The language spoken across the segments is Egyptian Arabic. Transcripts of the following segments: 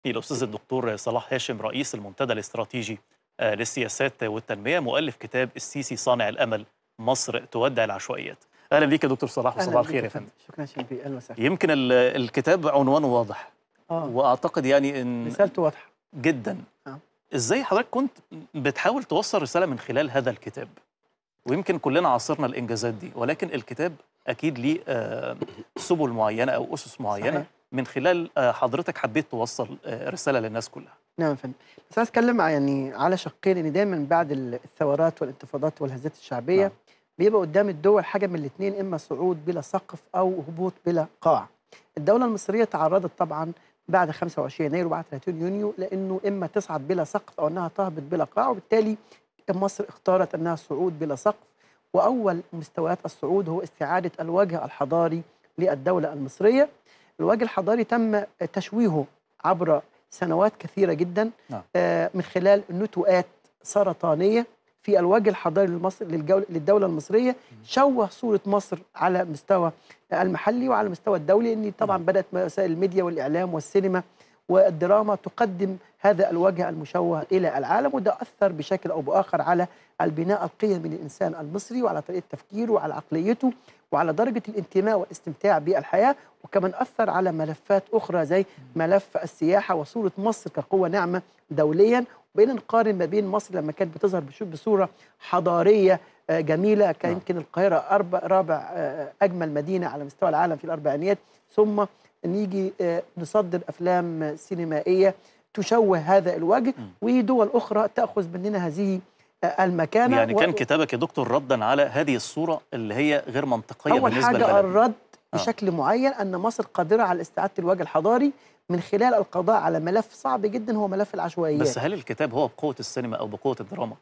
الأستاذ الدكتور صلاح هاشم رئيس المنتدى الاستراتيجي آه، للسياسات والتنمية مؤلف كتاب السيسي صانع الأمل مصر تودع العشوائيات أهلا بيك يا دكتور صلاح أهلاً وصباح بك الخير يا فندم شكرا شلبي اهلا وسهلا يمكن ال- الكتاب عنوانه واضح اه وأعتقد يعني إن رسالته واضحه جدا آه. إزاي حضرتك كنت بتحاول توصل رسالة من خلال هذا الكتاب ويمكن كلنا عاصرنا الإنجازات دي ولكن الكتاب أكيد ليه آه، سبل معينة أو أسس معينة صحيح. من خلال آه، حضرتك حبيت توصل آه، رسالة للناس كلها نعم يا فندم بس عايز اتكلم ع- يعني على شقين ان دايما بعد ال- الثورات والانتفاضات والهزات الشعبيه نعم. بيبقى قدام الدول حاجه من الاثنين اما صعود بلا سقف او هبوط بلا قاع الدوله المصريه تعرضت طبعا بعد 25 يناير وبعد 30 يونيو لانه اما تصعد بلا سقف او انها تهبط بلا قاع وبالتالي مصر اختارت انها صعود بلا سقف واول مستويات الصعود هو استعاده الوجه الحضاري للدوله المصريه الوجه الحضاري تم تشويهه عبر سنوات كثيره جدا نعم. آه، من خلال نتوءات سرطانيه في الوجه الحضاري لمصر للجول- للدوله المصريه شوه صوره مصر على مستوى المحلي وعلى المستوى الدولي ان طبعا نعم. بدات وسائل الميديا والاعلام والسينما والدراما تقدم هذا الوجه المشوه الى العالم وده اثر بشكل او باخر على البناء القيمي للانسان المصري وعلى طريقه تفكيره وعلى عقليته وعلى درجه الانتماء والاستمتاع بالحياه وكمان اثر على ملفات اخرى زي ملف السياحه وصوره مصر كقوه ناعمه دوليا وبقينا نقارن ما بين مصر لما كانت بتظهر بشو- بصوره حضاريه آه، جميله كان نعم. يمكن القاهره أربع رابع آه، اجمل مدينه على مستوى العالم في الاربعينيات ثم نيجي آه، نصدر افلام سينمائيه تشوه هذا الوجه مم. ودول اخرى تاخذ مننا هذه آه، المكانه يعني و- كان كتابك يا دكتور ردا على هذه الصورة اللي هي غير منطقية اول بالنسبة حاجه لبلدنا الرد آه. بشكل معين ان مصر قادره على استعاده الوجه الحضاري من خلال القضاء على ملف صعب جدا هو ملف العشوائيات بس هل الكتاب هو بقوة السينما أو بقوة الدراما؟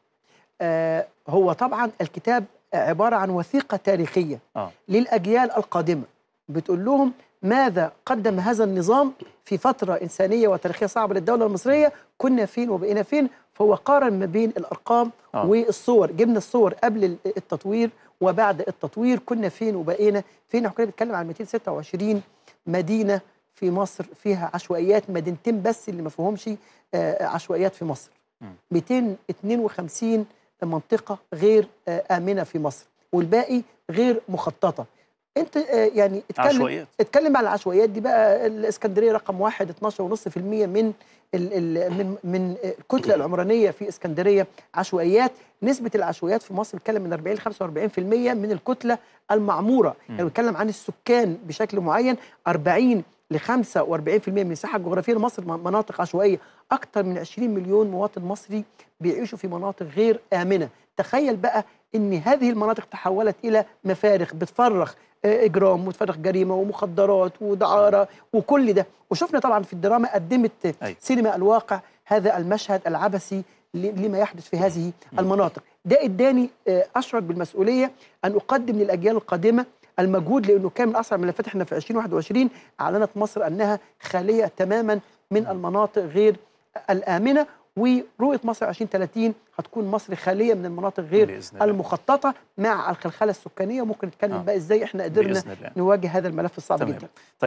آه هو طبعا الكتاب عباره عن وثيقه تاريخيه آه. للاجيال القادمه بتقول لهم ماذا قدم هذا النظام في فتره انسانيه وتاريخيه صعبه للدوله المصريه كنا فين وبقينا فين فهو قارن ما بين الارقام آه. والصور جبنا الصور قبل ال- التطوير وبعد التطوير كنا فين وبقينا فين احنا كنا بنتكلم عن 226 مدينه في مصر فيها عشوائيات مدينتين بس اللي ما فيهمش آه، عشوائيات في مصر مم. 252 منطقه غير آه، امنه في مصر والباقي غير مخططه انت آه، يعني اتكلم عشوائيات اتكلم على العشوائيات دي بقى الاسكندريه رقم واحد 12.5% من ال ال من من الكتله العمرانيه في اسكندريه عشوائيات نسبه العشوائيات في مصر بتتكلم من 40 ل 45% من الكتله المعموره مم. يعني بنتكلم عن السكان بشكل معين 40 ل 45% من المساحه الجغرافيه لمصر م- مناطق عشوائيه اكثر من 20 مليون مواطن مصري بيعيشوا في مناطق غير امنه تخيل بقى ان هذه المناطق تحولت الى مفارخ بتفرخ آه، اجرام وتفرخ جريمه ومخدرات ودعاره وكل ده وشفنا طبعا في الدراما قدمت أيوة. سينما الواقع هذا المشهد العبثي ل- لما يحدث في هذه المناطق ده اداني آه، اشعر بالمسؤوليه ان اقدم للاجيال القادمه المجهود لانه كان من اسرع الملفات احنا في 2021 اعلنت مصر انها خاليه تماما من المناطق غير الامنه ورؤيه مصر 2030 هتكون مصر خاليه من المناطق غير بإذن الله المخططه مع الخلخله السكانيه وممكن نتكلم آه. بقى ازاي احنا قدرنا بإذن الله نواجه هذا الملف الصعب تمام. جدا